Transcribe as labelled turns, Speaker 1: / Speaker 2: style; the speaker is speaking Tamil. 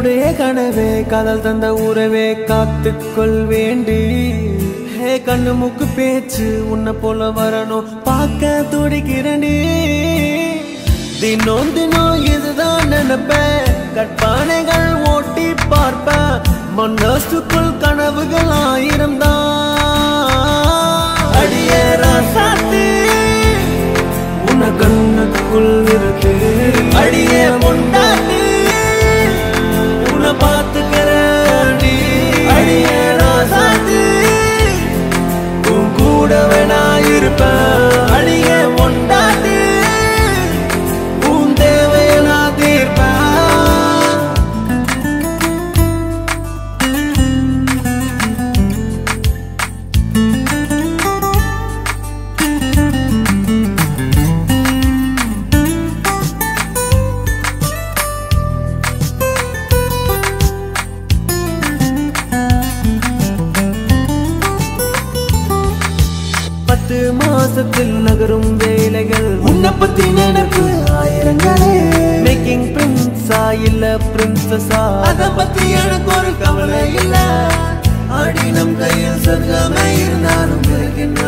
Speaker 1: என்னுடைய கனவே காதல் தந்த உறவே காத்துக்கொள் வேண்டி ஹே கண்ணு மூக்கு பேச்சு உன்னை போல வரணும் பார்க்க துடிக்கிறேன்டி தினம் தினம் இதுதான் நினைப்பேன் கற்பானைகள் ஓட்டி பார்ப்பேன் மனசுக்குள் கனவுகள் ஆயிரம் தான் அடியே ராசாத்தி உன்னை கண்ணுக்குள் இருக்கு அடியே பொண்டாட்டி உன்னை பார்த்துக்கிறேன் அடியே ராசாத்தி உன் கூடவே நான் இருப்பேன் அடியே பொண்டாட்டி உன் தேவையை நான் தீர்ப்பேன் பத்து மாசத்தில் நகரும் வேலைகள் உன்னை பத்தி நினைப்பு ஆயிரங்களே மேக்கிங் பிரின்ஸா இல்ல பிரின்சஸா அத பத்தி எனக்கு ஒரு கவலை இல்ல அடி நம் கையில் சொர்க்கமே இருந்தாலும் இருக்கின்ற